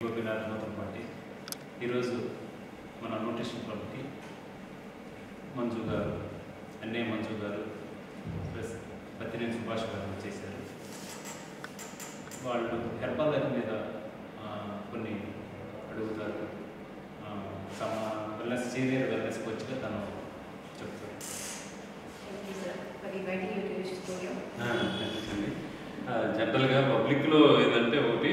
Gopinath Nutan party ఈరోజు మన nutrition క్లబ్కి మంజు గారు అన్నే మంజు గారు ప్లస్ బత్తినేని సుభాష్ గారు వచ్చేసారు వాళ్ళు హెర్బల్ లైఫ్ మీద ఆ, కొన్ని అడుగుతారు ఆ, తమ వెల్నెస్ సీనియర్ వెల్నెస్ కోచ్గా తను చెప్తారు Thank you, sir, for inviting you to this program. అనిపించింది జనరల్గా పబ్లిక్లో ఏంటంటే ఒకటి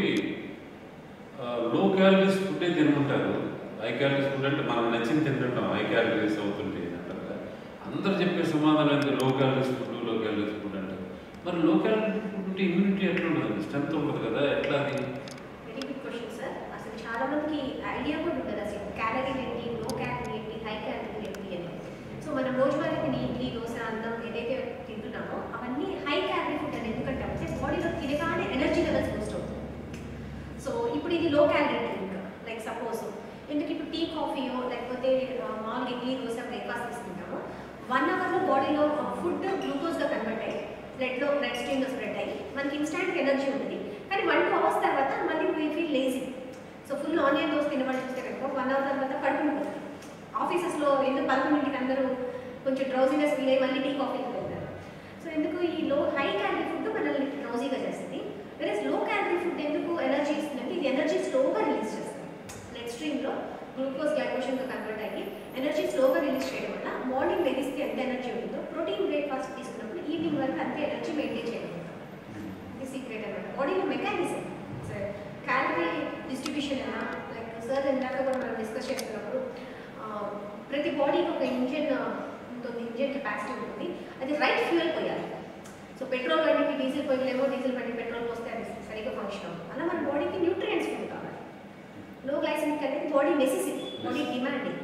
లో క్యాలరీస్ ఫుడ్ తినమంటారు హై క్యాలరీస్ ఫుడ్ అంటే మనం నచ్చింది తింటుంటాం హై క్యాలరీస్ అవుతుంటే అంటారు అందరు చెప్పే సమాధానం అయితే low calories food low calories food అంటారు మరి లో క్యాలరీ ఫుడ్ ఉంటే ఇమ్యూనిటీ ఎట్లా ఉంటుంది స్ట్రెంత్ ఉంటుంది కదా ఎట్లా అది వెరీ గుడ్ క్వశ్చన్ సార్ అసలు చాలా మందికి ఐడియా కూడా ఉండదు అసలు క్యాలరీ ఏంటి లో క్యాలరీ ఏంటి హై క్యాలరీ ఏంటి అని సో మనం రోజువారీ తినే ఇడ్లీ దోశ అన్నం ఏదైతే తింటున్నామో అవన్నీ హై క్యాలరీ ఫుడ్ అని ఎందుకంటే అంటే బాడీలో తినగానే ఎనర్జీ లెవెల్స్ బూస్ట్ అవుతుంది సో ఇప్పుడు ఇది low calorie drink like suppose ఎందుకు ఇప్పుడు టీ కాఫీయో లేకపోతే ఆ, మామూలుగా ఇడ్లీ దోశ బ్రేక్ఫాస్ట్ తీసుకుంటామో వన్ అవర్లో బాడీలో ఫుడ్ గ్లూకోజ్గా కన్వర్ట్ అయ్యి బ్లడ్లో బ్లడ్ స్ట్రీమ్లో స్ప్రెడ్ అయ్యి మనకి ఇన్స్టాంట్ ఎనర్జీ ఉంటుంది కానీ వన్ టూ అవర్స్ తర్వాత మళ్ళీ we feel lazy so full onion dosa తినబడి చూస్తే కనుక వన్ అవర్ తర్వాత పడుకుంటుంది ఆఫీసెస్లో ఎందుకు పదకొండింటికి అందరూ కొంచెం డ్రౌజీనెస్ ఫీల్ అయ్యి మళ్ళీ టీ కాఫీకి వెళ్తారు సో ఎందుకు ఈ లో హై క్యాలరీ ఫుడ్ మనల్ని డ్రౌజీగా చేస్తుంది వేరే లో క్యాలరీ ఫుడ్ ఎందుకు ఎనర్జీ ఇస్తుందంటే ఇది ఎనర్జీ స్లోగా రిలీజ్ చేస్తుంది బ్లడ్ స్ట్రీమ్లో గ్లూకోజ్ గ్లైకోషన్గా కన్వర్ట్ అయ్యి ఎనర్జీ స్లోగా రిలీజ్ చేయడం వల్ల మార్నింగ్ లెగిస్తే ఎంత ఎనర్జీ ఉంటుందో ప్రోటీన్ బ్రేక్ఫాస్ట్ తీసుకున్నప్పుడు ఈవినింగ్ వరకు అంతే ఎనర్జీ మెయింటైన్ చేయగలుగుతాం ఇది సీక్రెట్ అనమాట బాడీలో మెకానిజం సార్ క్యాలరీ డిస్ట్రిబ్యూషన్ అయినా లైక్ సార్ ఇందాక కూడా మనం డిస్కస్ చేస్తున్నప్పుడు ఆ, ప్రతి బాడీకి ఒక ఇంజిన్ ఉంటుంది ఇంజిన్ కెపాసిటీ ఉంటుంది అది రైట్ ఫ్యూయల్ పోయాలి సో పెట్రోల్ బండికి డీజిల్ పోయలేమో డీజిల్ బండి పెట్రోల్ పోస్తే అది సరిగ్గా ఫంక్షన్ అవ్వదు అలా మన బాడీకి న్యూట్రియంట్స్ ఫుడ్ కావాలి లో గ్లైసెమిక్ అనేది బాడీ నెసెసిటీ బాడీ డిమాండింగ్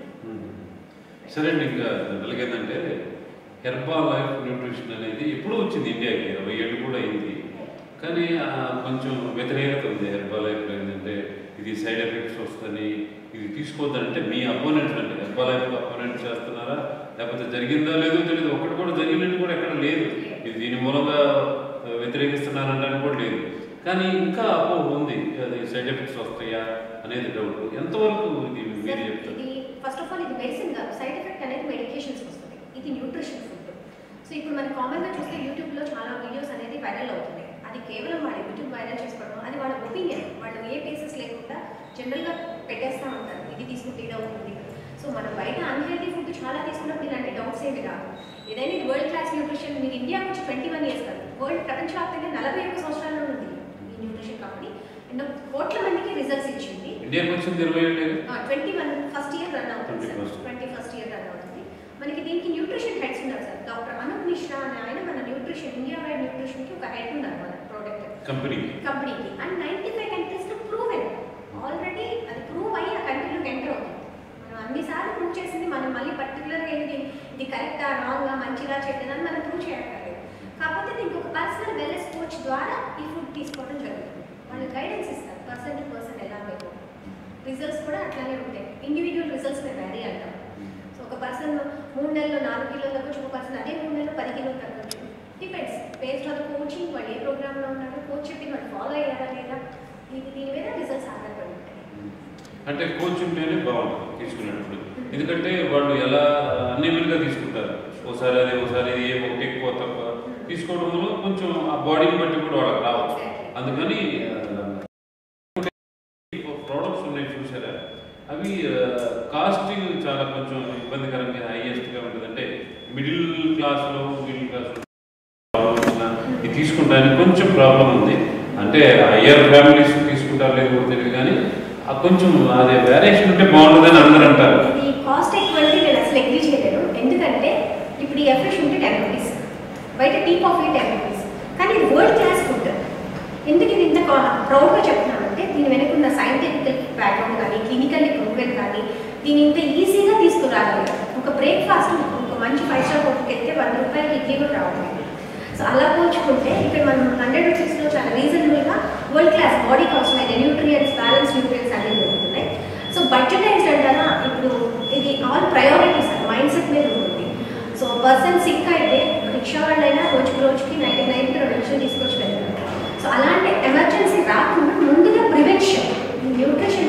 సరే అండి ఇంకా జనరల్గా ఏంటంటే హెర్బా లైఫ్ న్యూట్రిషన్ అనేది ఎప్పుడూ వచ్చింది ఇండియాకి ఇరవై ఏళ్ళు కూడా అయింది కానీ ఆ, కొంచెం వ్యతిరేకత ఉంది హెర్బా లైఫ్లో ఏంటంటే ఇది సైడ్ ఎఫెక్ట్స్ వస్తుంది ఇది తీసుకోవద్దంటే మీ అపోనెంట్స్ అంటే హెర్బా లైఫ్ అపోనెంట్ చేస్తున్నారా లేకపోతే జరిగిందా లేదో తెలియదు ఒకటి కూడా జరిగినట్టు కూడా ఎక్కడ లేదు ఇది దీని మూలంగా ఆ, వ్యతిరేకిస్తున్నారనడానికి కూడా లేదు కానీ ఇంకా అపోహ ఉంది అది సైడ్ ఎఫెక్ట్స్ వస్తాయా అనేది డౌట్ ఎంతవరకు ఇది మీరు చెప్తారు ఇది ఫస్ట్ ఆఫ్ ఆల్ ఇది మెడిసిన్ కాదు సైడ్ ఎఫెక్ట్ అనేది మెడికేషన్స్ వస్తుంది ఇది న్యూట్రిషన్ ఫుడ్ సో ఇప్పుడు మనం కామన్గా చూస్తే యూట్యూబ్లో చాలా వీడియోస్ అనేది వైరల్ అవుతున్నాయి అది కేవలం వాళ్ళ యూట్యూబ్ వైరల్ చేసుకోవడం అది వాళ్ళ ఒపీనియన్ వాళ్ళు ఏ బేసిస్ లేకుండా జనరల్గా పెట్టేస్తూ ఉంటారు ఇది తీసుకుంటే ఇది అవుతుంది సో మనం బయట అన్హెల్తీ ఫుడ్ చాలా తీసుకున్నప్పుడు ఇలాంటి డౌట్స్ ఏమి రావు ఏదైనా ఇది వరల్డ్ క్లాస్ న్యూట్రిషన్ మీరు ఇండియా వచ్చి ట్వంటీ వన్ ఇయర్స్ కాదు వరల్డ్ ప్రపంచవ్యాప్తంగా నలభై ఒక్క సంవత్సరాల్లో ఉంది ఈ న్యూట్రిషన్ కంపెనీ ఎన్నో కోట్ల మందికి రిజల్ట్స్ ఇచ్చింది ఇండియాకి వచ్చింది ఇరవై ఏళ్ళు twenty one first year run అవుతుంది sir 21st. Twenty first year run అవుతుంది మనకి దీనికి న్యూట్రిషన్ హెడ్స్ ఉన్నారు సార్ డాక్టర్ అనూప్ మిశ్రా అనే ఆయన మన న్యూట్రిషన్ ఇండియా వైడ్ న్యూట్రిషన్కి ఒక హెడ్ ఉన్నారు మన ప్రోడక్ట్ కంపెనీకి కంపెనీకి అండ్ నైంటీ ఫైవ్ కంట్రీస్లో ప్రూవెన్ ఆల్రెడీ అది ప్రూవ్ అయ్యి ఆ కంట్రీలోకి ఎంటర్ అవుతుంది మనం అన్నిసార్లు ప్రూవ్ చేసింది మనం మళ్ళీ పర్టికులర్గా ఇది ఇది కరెక్టా రాంగా మంచిగా చెడ్డదా అని మనం ప్రూవ్ చేయక్కర్లేదు కాకపోతే దీనికి ఒక పర్సనల్ వెల్నెస్ కోచ్ ద్వారా ఈ ఫుడ్ తీసుకోవడం జరుగుతుంది వాళ్ళు గైడెన్స్ ఇస్తారు పర్సన్ టు పర్సన్ ఎలా మీకు రిజల్ట్స్ కూడా అట్లానే ఉంటాయి ఇండివిజువల్ రిజల్ట్స్ మేము వ్యారీ అంటాం సో ఒక పర్సన్ మూడు నెలల్లో నాలుగు కిలోలు తగ్గొచ్చు ఒక పర్సన్ అదే మూడు నెలల్లో పది కిలోలు తగ్గొచ్చు డిపెండ్స్ బేస్డ్ ఆన్ కోచింగ్ వాళ్ళు ఏ ప్రోగ్రామ్లో ఉన్నారో కోచ్ చెప్పి వాళ్ళు ఫాలో అయ్యారా లేదా ఇది దీని మీద రిజల్ట్స్ ఆధారపడి ఉంటాయి అంటే కోచ్ ఉంటేనే బాగుంటుంది తీసుకునేటప్పుడు ఎందుకంటే వాళ్ళు ఎలా అన్నిమిల్గా తీసుకుంటారు ఒకసారి అది ఒకసారి ఇది ఒకటి ఎక్కువ తక్కువ తీసుకోవడం వల్ల కొంచెం ఆ బాడీని బట్టి కూడా వాళ్ళకి రావచ్చు అందుకని ప్రోడక్ట్స్ ఉన్నాయి చూసారా అవి కాస్ట్ చాలా కొంచెం ఇబ్బందికరంగా హైయెస్ట్గా ఉంటుంది అంటే మిడిల్ క్లాస్లో మిడిల్ క్లాస్లో ఇది తీసుకుంటానికి కొంచెం ప్రాబ్లం ఉంది అంటే హయ్యర్ ఫ్యామిలీస్ తీసుకుంటారు లేదు కూడా తెలియదు కానీ ఆ కొంచెం అదే వేరియేషన్ ఉంటే బాగుంటుందని అందరూ అంటారు ఇది కాస్ట్ ఎక్కువ అంటే నేను అసలు అగ్రీ చేయలేను ఎందుకంటే ఇప్పుడు ఈ ఎఫ్రెష్ ఉంటే టెన్ రూపీస్ బయట టీ కాఫీ టెన్ రూపీస్ కానీ ఇది వరల్డ్ క్లాస్ ఫుడ్ ఎందుకు ఇది ఇంత ప్రౌడ్గా చెప్తున్నానంటే దీని వెనక ఉన్న సైంటిఫిక్ బ్యాక్గ్రౌండ్ కానీ క్లినికల్లీ ప్రూవెన్ కానీ దీని ఇంత ఈజీగా తీసుకురాగలరు ఒక బ్రేక్ఫాస్ట్ ఒక మంచి ఫైవ్ స్టార్ హోటల్కి వెళ్తే వంద రూపాయలకి ఇడ్లీ కూడా రావట్లేదు సో అలా పోల్చుకుంటే ఇక్కడ మనం హండ్రెడ్ రూపీస్లో చాలా రీజనబుల్గా వరల్డ్ క్లాస్ బాడీకి అవసరమైన న్యూట్రియన్స్ బ్యాలెన్స్ న్యూట్రియన్స్ అన్ని దొరుకుతున్నాయి సో బడ్జెటైజ్డ్ అంటారా ఇప్పుడు ఇది ఆల్ ప్రయారిటీస్ మైండ్ సెట్ మీద ఉంటుంది సో పర్సన్ సిక్ అయితే రిక్షా వాళ్ళైనా రోజుకి రోజుకి నైన్టీ నైన్కి రెండు లక్షలు తీసుకొచ్చి వెళ్తారు సో అలాంటి ఎమర్జెన్సీ రాకుండా ముందుగా ప్రివెన్షన్ న్యూట్రిషన్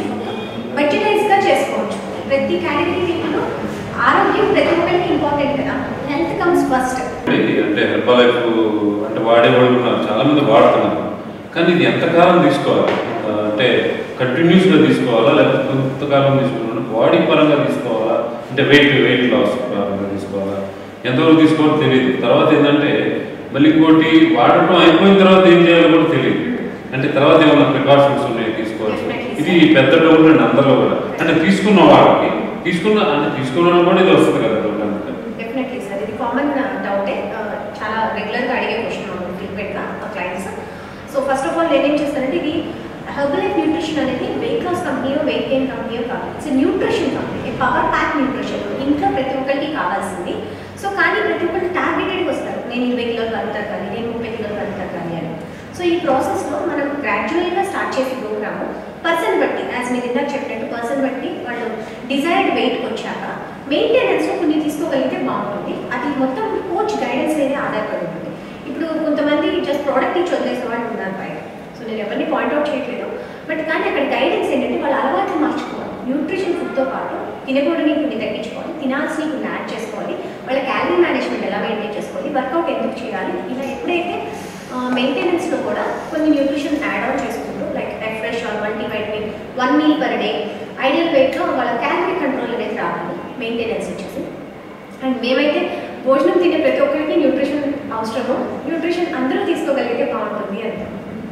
ప్రతి కేటగిరీ పీపుల్ ఆరోగ్యం ప్రతి ఒక్కరికి ఇంపార్టెంట్ కదా హెల్త్ కమ్స్ ఫస్ట్ ఇది అంటే హెర్బల్ లైఫ్ అంటే వాడేవాళ్ళు ఉన్నారు చాలా మంది వాడుతున్నారు కానీ ఇది ఎంతకాలం తీసుకోవాలి ఆ, అంటే కంటిన్యూస్గా తీసుకోవాలా లేకపోతే కొంతకాలం తీసుకోవాలా బాడీ పరంగా తీసుకోవాలా అంటే వెయిట్ వెయిట్ లాస్ పరంగా తీసుకోవాలా ఎంతవరకు తీసుకోవాలో తెలియదు తర్వాత ఏంటంటే మళ్ళీ ఇంకోటి వాడటం అయిపోయిన తర్వాత ఏం చేయాలో కూడా తెలియదు అంటే తర్వాత ఏమైనా ప్రికాషన్స్ ఉన్నాయి తీసుకోవచ్చు ఇది పెద్ద డౌట్ అండి అందరిలో కూడా అంటే తీసుకున్న వాళ్ళకి తీసుకున్న అంటే తీసుకున్న వాళ్ళు కూడా ఇది వస్తుంది కదా డౌట్ అంటే డెఫినెట్లీ సార్ ఇది కామన్ డౌటే చాలా రెగ్యులర్గా అడిగే క్వశ్చన్ ఫ్రీక్వెంట్గా clients so first of all నేనేం చేస్తానంటే ఇది హెర్బల్ లైఫ్ న్యూట్రిషన్ అనేది వెయిట్ లాస్ కంపెనీయో వెయిట్ గెయిన్ కంపెనీయో కాదు it's nutrition company power pack nutrition ఇంట్లో ప్రతి ఒక్కరికి కావాల్సింది సో కానీ ప్రతి ఒక్కరికి టార్గెటెడ్కి వస్తారు నేను ఇరవై కిలోలు కలుగు తగ్గాలి నేను ముప్పై కిలోలు కలుగు తగ్గాలి అని సో ఈ ప్రాసెస్లో మనం గ్రాడ్యువల్గా స్టార్ట్ చేసే ప్రోగ్రాము పర్సన్ బట్టి యాజ్ మీరు ఇందాక చెప్పినట్టు పర్సన్ బట్టి వాళ్ళు డిజైర్డ్ వెయిట్కి వచ్చాక మెయింటెనెన్స్లో కొన్ని తీసుకోగలిగితే బాగుంటుంది అది మొత్తం కోచ్ గైడెన్స్ మీద ఆధారపడి ఉంటుంది ఇప్పుడు కొంతమంది జస్ట్ ప్రోడక్ట్ ఇచ్చి వదిలేసే వాళ్ళు ఉన్నారు బయట సో నేను ఎవరిని పాయింట్అవుట్ చేయట్లేదు బట్ కానీ అక్కడ గైడెన్స్ ఏంటంటే వాళ్ళ అలవాట్లు మార్చుకోవాలి న్యూట్రిషన్ ఫుడ్తో పాటు తినకూడని కొన్ని తగ్గించుకోవాలి తినాల్సిన కొన్ని యాడ్ చేసుకోవాలి వాళ్ళ క్యాలరీ మేనేజ్మెంట్ ఎలా మెయింటైన్ చేసుకోవాలి వర్కౌట్ ఎందుకు చేయాలి ఇలా ఎప్పుడైతే మెయింటెనెన్స్లో కూడా కొన్ని న్యూట్రిషన్ యాడ్ ఆన్ చేసుకుంటూ like refresh or multivitamin one meal per day ideal వెయిట్లో వాళ్ళ క్యాలరీ కంట్రోల్ అనేది రావాలి మెయింటెనెన్స్ వచ్చేసి అండ్ మేమైతే భోజనం తినే ప్రతి ఒక్కరికి న్యూట్రిషన్ అవసరము న్యూట్రిషన్ అందరూ తీసుకోగలిగితే బాగుంటుంది అంటాం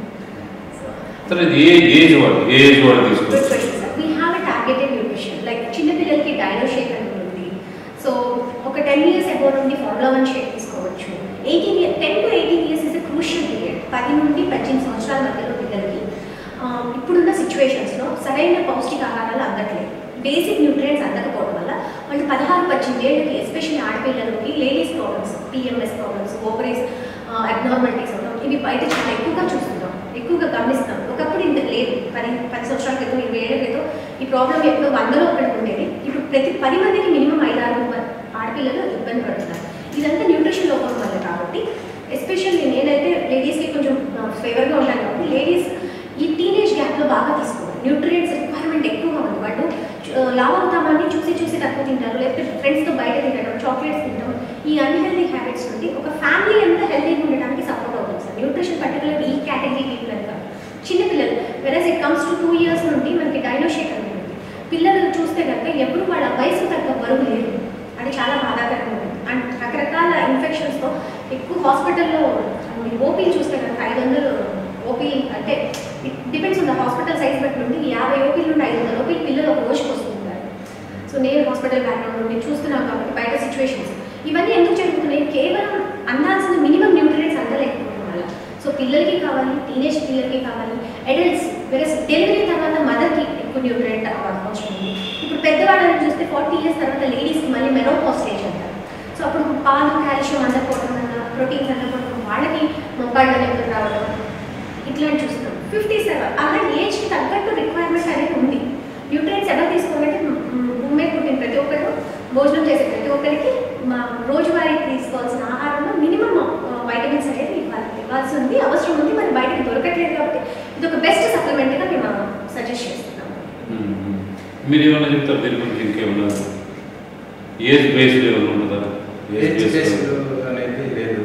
సరే ఇది ఏ ఏజ్ వాడు ఏ ఏజ్ వాడు గుడ్ తీసుకోవచ్చు question sir we have a targeted nutrition like చిన్నపిల్లలకి డైనో షేక్ అని ఉంటుంది సో ఒక టెన్ ఇయర్స్ అబౌవ్ నుండి ఫార్ములా వన్ షేక్ తీసుకోవచ్చు eighteen year ten to eighteen years is a crucial period పది నుండి పద్దెనిమిది సంవత్సరాల మధ్యలో పిల్లలకి ఆ, ఇప్పుడున్న సిచ్యువేషన్స్లో సరైన పౌష్టికాహారాలు అందట్లేదు బేసిక్ న్యూట్రియంట్స్ అందకపోవడం వల్ల వాళ్ళు పదహారు పద్దెనిమిది ఏళ్ళకి ఎస్పెషల్లీ ఆడపిల్లలకి ladies problems PMS problems ovaries abnormalities అవడం ఇవి బయట చాలా ఎక్కువగా చూస్తున్నాం ఎక్కువగా గమనిస్తాం ఒకప్పుడు ఇంత లేదు పది పది సంవత్సరాల క్రితం ఇరవై ఏళ్ళ క్రితం ఈ ప్రాబ్లం ఎప్పుడో వందలో ఒకటి ఉండేది ఇప్పుడు ప్రతి పది మందికి మినిమం ఐదారు మ- ఆడపిల్లలు ఇబ్బంది పడుతున్నారు ఇదంతా న్యూట్రిషన్ లోపం వల్ల కాబట్టి ఎస్పెషల్లీ నేనైతే లేడీస్కి కొంచెం ఫేవర్గా ఉంటాను కాబట్టి లేడీస్ ఈ టీనేజ్ గ్యాప్లో బాగా తీసుకోవాలి న్యూట్రియంట్స్ రిక్వైర్మెంట్ ఎక్కువగా ఉంది వాళ్ళు ఆ, లావ్ అవుతామని చూసి చూసి తక్కువ తింటారు లేకపోతే ఫ్రెండ్స్తో బయట తినడం చాక్లెట్స్ తినడం ఈ అన్హెల్దీ హ్యాబిట్స్ నుండి ఒక ఫ్యామిలీ అంతా హెల్తీగా ఉండడానికి సపోర్ట్ అవుతుంది సార్ న్యూట్రిషన్ పర్టికులర్ ఈ కేటగిరీ పీపుల్ అని కాదు చిన్నపిల్లలు versus it comes to two years నుండి మనకి డైనోషేక్ అని ఉంటుంది పిల్లలు చూస్తే కనుక ఎప్పుడు వాళ్ళ వయసు తగ్గ బరువు లేదు అది చాలా బాధాకరంగా ఉంటుంది అండ్ రకరకాల ఇన్ఫెక్షన్స్తో ఎక్కువ హాస్పిటల్లో ఓపీలు చూస్తే కనుక ఐదు వందలు ఓపీ అంటే it depends on the hospital size బట్టి నుండి యాభై ఓపీల నుండి ఐదు వందల ఓపీలు పిల్లలు ఒక రోజుకి వస్తుంటారు సో నేను హాస్పిటల్ బ్యాక్గ్రౌండ్ నుండి చూస్తున్నాను కాబట్టి బయట సిచ్యువేషన్స్ ఇవన్నీ ఎందుకు జరుగుతున్నాయి కేవలం అందాల్సిన మినిమం న్యూట్రియంట్స్ అందలేకపోవడం వల్ల సో పిల్లలకి కావాలి టీనేజ్ పిల్లలకి కావాలి అడల్ట్స్ వెరస్ డెలివరీ తర్వాత మదర్కి ఎక్కువ న్యూట్రియంట్ అవసరం ఉంది ఇప్పుడు పెద్దవాళ్ళని చూస్తే ఫార్టీ ఇయర్స్ తర్వాత లేడీస్కి మళ్ళీ మెనోపాస్ స్టేజ్ అంటారు సో అప్పుడు పాలు కాల్షియం అందకపోవడం వల్ల ప్రోటీన్స్ అందకపోవడం వాళ్ళకి మొక్కాళ్ళ నొప్పులు రావడం ఇట్లాంటి చూస్తున్నాం ఫిఫ్టీ సెవెన్ అలా ఏజ్కి తగ్గట్టు రిక్వైర్మెంట్ అనేది ఉంది న్యూట్రియన్స్ ఎలా తీసుకోవాలంటే మ్, మ్, భూమి మీద పుట్టిన ప్రతి ఒక్కరు భోజనం చేసే ప్రతి ఒక్కరికి మా రోజువారీ తీసుకోవాల్సిన ఆహారంలో మినిమం వైటమిన్స్ అనేది ఇవ్వాలి ఇవ్వాల్సి ఉంది అవసరం ఉంది మరి బయటకు దొరకట్లేదు కాబట్టి ఇది ఒక బెస్ట్ సప్లిమెంట్గా మేము సజెస్ట్ చేస్తున్నాం మ్మ్. మీరు ఏమన్నా చెప్తారు దీని గురించి ఇంకేమన్నా ఏజ్ బేస్డ్ ఏమన్నా ఉంటుందా ఏజ్ బేస్డ్ అనేది లేదు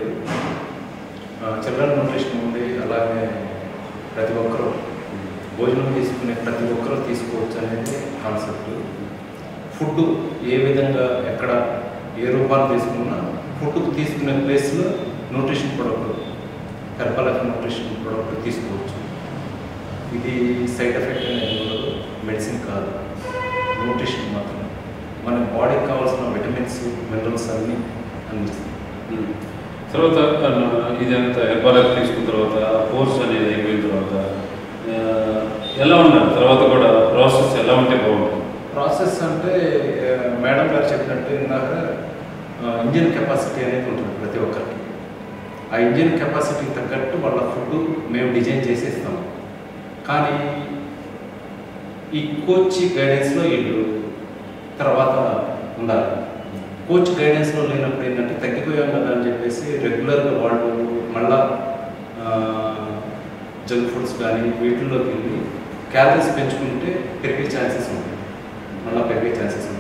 చిల్డ్రన్ న్యూట్రిషన్ ఉంది అలాగే ప్రతి ఒక్కరూ భోజనం తీసుకునే ప్రతి ఒక్కరూ తీసుకోవచ్చు అనేది కాన్సెప్ట్ ఫుడ్ ఏ విధంగా ఎక్కడ ఏ రూపాన్ని తీసుకున్నా ఫుడ్ తీసుకునే ప్లేస్లో nutrition product herbal nutrition product తీసుకోవచ్చు ఇది సైడ్ ఎఫెక్ట్ అనేది ఉండదు మెడిసిన్ కాదు న్యూట్రిషన్ మాత్రమే మన బాడీకి కావాల్సిన విటమిన్స్ మినరల్స్ అన్నీ అందిస్తుంది మ్మ్. తర్వాత ఆ, ఇదంతా హెర్బల్ తీసుకున్న తర్వాత కోర్స్ అనేది అయిపోయిన తర్వాత ఆ, ఎలా ఉండాలి తర్వాత కూడా ప్రాసెస్ ఎలా ఉంటే బాగుంటుంది ప్రాసెస్ అంటే ఆ, మేడం గారు చెప్పినట్టు ఇందాక ఆ, ఇంజిన్ కెపాసిటీ అనేది ఉంటుంది ప్రతి ఒక్కరికి ఆ ఇంజిన్ కెపాసిటీకి తగ్గట్టు వాళ్ళ ఫుడ్ మేము డిజైన్ చేసి ఇస్తాం కానీ ఈ కోచ్ గైడెన్స్లో వీళ్ళు తర్వాత ఉండాలి కోచ్ గైడెన్స్లో లేనప్పుడు ఏంటంటే తగ్గిపోయాం కదా అని చెప్పేసి రెగ్యులర్గా వాళ్ళు మళ్ళా జంక్ ఫుడ్స్ కానీ వీటిల్లోకి వెళ్ళి క్యాలరీస్ పెంచుకుంటే పెరిగే ఛాన్సెస్ ఉంటాయి మళ్ళీ పెరిగే chances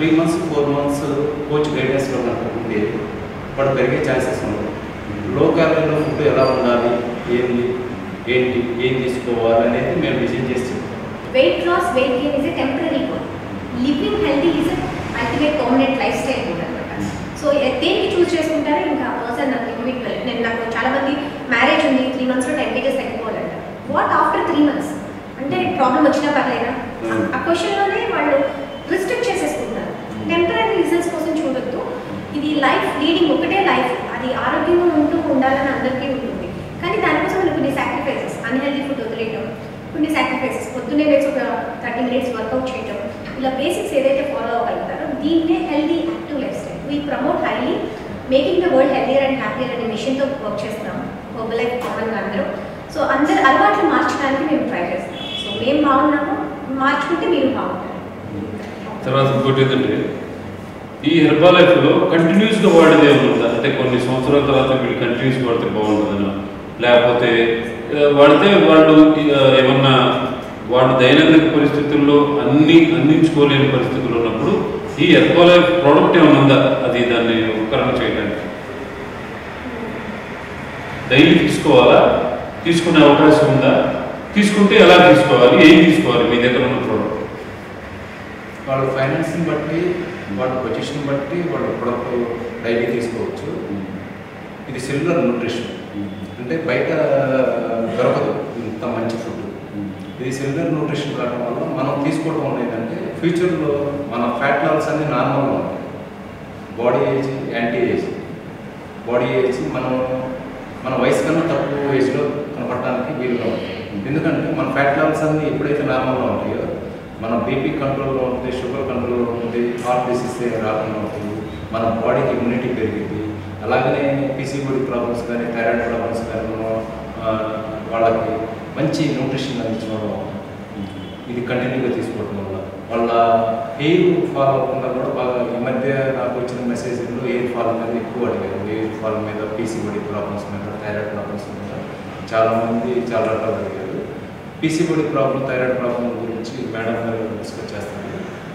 three months four months coach గైడెన్స్లో కనుక ఉంటే వాడు పెరిగే ఛాన్సెస్ ఉండవు లో క్యాలరీలో ఫుడ్ ఎలా ఉండాలి ఏంది ఏంటి ఏం తీసుకోవాలి అనేది మేము డిసైడ్ చేసి చెప్తాం weight loss weight gain is a temporary goal living healthy is ultimate permanent lifestyle కూడా అనమాట సో దేనికి చూస్ చేసుకుంటారో ఇంకా పర్సన్ నాకు ఇండివిజువల్ నేను నాకు చాలా మంది మ్యారేజ్ ఉంది త్రీ మంత్స్లో టెన్ కేజెస్ తగ్గిపోవాలంట వాట్ ఆఫ్టర్ త్రీ మంత్స్ అంటే ప్రాబ్లం వచ్చినా పర్లేదా Hmm. ఆ క్వశ్చన్లోనే వాళ్ళు రిస్ట్రిక్ట్ చేసేసుకుంటారు టెంపరీ రిజల్ట్స్ కోసం చూడొద్దు ఇది లైఫ్ లీడింగ్ ఒకటే లైఫ్ అది ఆరోగ్యంగా ఉంటూ ఉండాలని అందరికీ ఉంటుంది కానీ దానికోసం మనం కొన్ని సాక్రిఫైసెస్ అన్హెల్దీ ఫుడ్ వదిలేయడం కొన్ని సాక్రిఫైసెస్ పొద్దున్నే లేచి ఒక థర్టీ మినిట్స్ వర్కౌట్ చేయడం ఇలా బేసిక్స్ ఏదైతే ఫాలో అవ్వగలుగుతారో దీన్నే healthy active lifestyle we promote highly making the world healthier and happier అనే మిషన్తో వర్క్ చేస్తున్నాం హోబల్ లైఫ్ కామన్గా అందరూ సో అందరు అలవాట్లు మార్చడానికి మేము ట్రై చేస్తాం సో మేము బాగున్నాము మార్చుకుంటే మీరు బాగుంటారు తర్వాత ఇంకోటి ఏంటంటే ఈ హెర్బల్ లైఫ్లో కంటిన్యూస్గా వాడేది ఏమైనా ఉందా అంటే కొన్ని సంవత్సరాల తర్వాత వీళ్ళు కంటిన్యూస్ వాడితే బాగుంటుందనా లేకపోతే ఆ, వాడితే వాళ్ళు ఆ, ఏమన్నా వాళ్ళ దైనందిక పరిస్థితుల్లో అన్ని అందించుకోలేని పరిస్థితులు ఉన్నప్పుడు ఈ హెర్బల్ లైఫ్ ప్రోడక్ట్ ఏమైనా ఉందా అది దాన్ని ఉపకరణ చేయడానికి డైలీ తీసుకోవాలా తీసుకునే అవకాశం ఉందా తీసుకుంటే ఎలా తీసుకోవాలి ఏం తీసుకోవాలి మీ దగ్గర ఉన్న ప్రోడక్ట్ వాళ్ళ ఫైనాన్స్ని బట్టి వాళ్ళ పొజిషన్ బట్టి వాళ్ళ ప్రొడక్ట్ డైలీ తీసుకోవచ్చు ఇది సెల్యులర్ న్యూట్రిషన్ అంటే బయట దొరకదు ఇంత మంచి ఫుడ్ ఇది సెల్యులర్ న్యూట్రిషన్ కావడం వల్ల మనం తీసుకోవడం వల్ల ఏంటంటే ఫ్యూచర్లో మన ఫ్యాట్ లెవెల్స్ అన్ని నార్మల్గా ఉంటాయి body age anti age body age మనం మన వయసు కన్నా తక్కువ ఏజ్లో కనపడడానికి వీలుగా ఉంటుంది ఎందుకంటే మన ఫ్యాట్ లెవెల్స్ అన్ని ఎప్పుడైతే నార్మల్గా ఉంటాయో మన బీపీ కంట్రోల్లో ఉంటుంది షుగర్ కంట్రోల్లో ఉంటుంది హార్ట్ డిసీజ్ రాకుండా ఉంటుంది మన బాడీకి ఇమ్యూనిటీ పెరిగింది అలాగనే పీసీఓడి ప్రాబ్లమ్స్ కానీ థైరాయిడ్ ప్రాబ్లమ్స్ కానీ మనం ఆ, వాళ్ళకి మంచి న్యూట్రిషన్ అందించడం ఇది కంటిన్యూగా తీసుకోవడం వల్ల వాళ్ళ హెయిర్ ఫాల్ అవ్వకుండా కూడా బాగా ఈ మధ్య నాకు వచ్చిన మెసేజ్లో హెయిర్ ఫాల్ మీద ఎక్కువ అడిగారు హెయిర్ ఫాల్ మీద పీసీఓడి ప్రాబ్లమ్స్ మీద థైరాయిడ్ ప్రాబ్లమ్స్ మీద చాలామంది చాలా రకాలు అడిగారు పీసీఓడి ప్రాబ్లం థైరాయిడ్ ప్రాబ్లం గురించి మేడం గారు డిస్కస్ చేస్తారు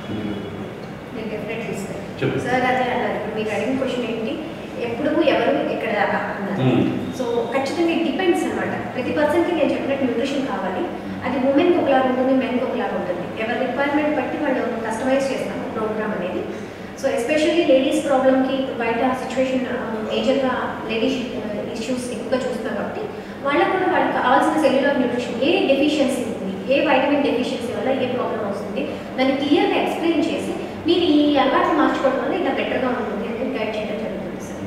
నేను డెఫినెట్లీ సార్ చెప్పు. సార్ అదే అన్నారు ఇప్పుడు మీరు అడిగిన క్వశ్చన్ ఏంటి ఎప్పుడు ఎవరు ఎక్కడ దాకా అన్నారు Hmm. సో ఖచ్చితంగా ఇట్ డిపెండ్స్ అనమాట ప్రతి పర్సన్కి నేను చెప్పినట్టు న్యూట్రిషన్ కావాలి అది ఉమెన్కి ఒకలాగా ఉంటుంది మెన్కి ఒకలాగా ఉంటుంది ఎవరి రిక్వైర్మెంట్ బట్టి వాళ్ళు కస్టమైజ్ చేస్తాము ప్రోగ్రామ్ అనేది సో ఎస్పెషల్లీ లేడీస్ ప్రాబ్లమ్కి ఇప్పుడు బయట సిచ్యువేషన్ మేజర్గా లేడీస్ ఇష్యూస్ ఎక్కువగా చూస్తున్నాం కాబట్టి వాళ్ళకు కూడా వాళ్ళకి కావాల్సిన సెల్యులర్ న్యూట్రిషన్ ఏ డెఫిషియన్సీ ఉంది ఏ వైటమిన్ డెఫిషియన్సీ వల్ల ఏ ప్రాబ్లం వస్తుంది దాన్ని క్లియర్గా ఎక్స్ప్లెయిన్ చేసి మీరు ఈ అలవాట్లు మార్చుకోవడం వల్ల ఇలా బెటర్గా ఉంటుంది అని గైడ్ చేయడం జరుగుతుంది సార్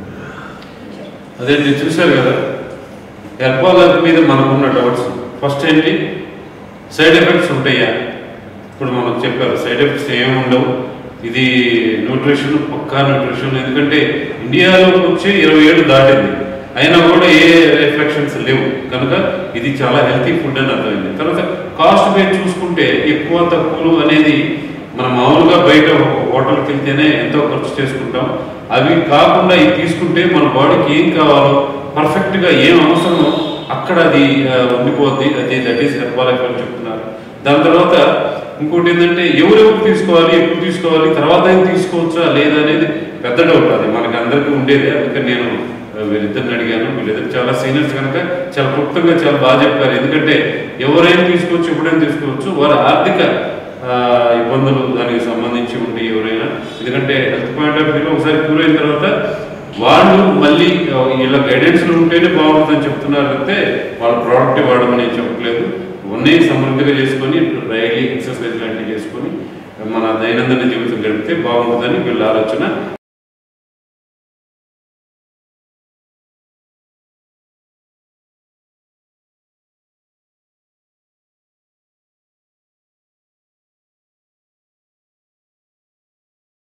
అదే మీరు చూశారు కదా హెర్బల్ లైఫ్ మీద మనకున్న డౌట్స్ ఫస్ట్ ఏంటి సైడ్ ఎఫెక్ట్స్ ఉంటాయా ఇప్పుడు మనకు చెప్పారు సైడ్ ఎఫెక్ట్స్ ఏమి ఉండవు ఇది న్యూట్రిషన్ పక్కా న్యూట్రిషన్ ఎందుకంటే ఇండియాలో వచ్చి ఇరవై ఏడు దాటింది అయినా కూడా ఏ ఎఫెక్షన్స్ లేవు కనుక ఇది చాలా హెల్తీ ఫుడ్ అని అర్థమైంది తర్వాత కాస్ట్ బేస్ చూసుకుంటే ఎక్కువ తక్కువలు అనేది మనం మామూలుగా బయట ఒక హోటల్కి వెళ్తేనే ఎంతో ఖర్చు చేసుకుంటాం అవి కాకుండా ఇది తీసుకుంటే మన బాడీకి ఏం కావాలో పర్ఫెక్ట్గా ఏం అవసరమో అక్కడ అది ఆ, ఉండిపోద్ది అది దట్ ఈస్ హెర్బాలైఫ్ అని చెప్తున్నారు దాని తర్వాత ఇంకోటి ఏంటంటే ఎవరెవరు తీసుకోవాలి ఎప్పుడు తీసుకోవాలి తర్వాత ఏం తీసుకోవచ్చా లేదా అనేది పెద్ద డౌట్ అది మనకి అందరికీ ఉండేది అందుకని నేను ఆ, వీళ్ళిద్దరిని అడిగాను వీళ్ళిద్దరు చాలా సీనియర్స్ కనుక చాలా క్లుప్తంగా చాలా బాగా చెప్పారు ఎందుకంటే ఎవరైనా తీసుకోవచ్చు ఎప్పుడైనా తీసుకోవచ్చు వారి ఆర్థిక ఆ, ఇబ్బందులు దానికి సంబంధించి ఉండి ఎవరైనా ఎందుకంటే హెల్త్ పాయింట్ ఆఫ్ వ్యూలో ఒకసారి క్యూర్ అయిన తర్వాత వాళ్ళు మళ్ళీ ఆ, వీళ్ళ గైడెన్స్లో ఉంటేనే బాగుంటుందని చెప్తున్నారు అయితే వాళ్ళ ప్రోడక్ట్ వాడమని నేను చెప్పట్లేదు ఉన్నాయి సమృద్ధిగా చేసుకొని డైలీ ఎక్సర్సైజ్ లాంటివి చేసుకొని మన దైనందిన జీవితం గడిపితే బాగుంటుందని వీళ్ళ ఆలోచన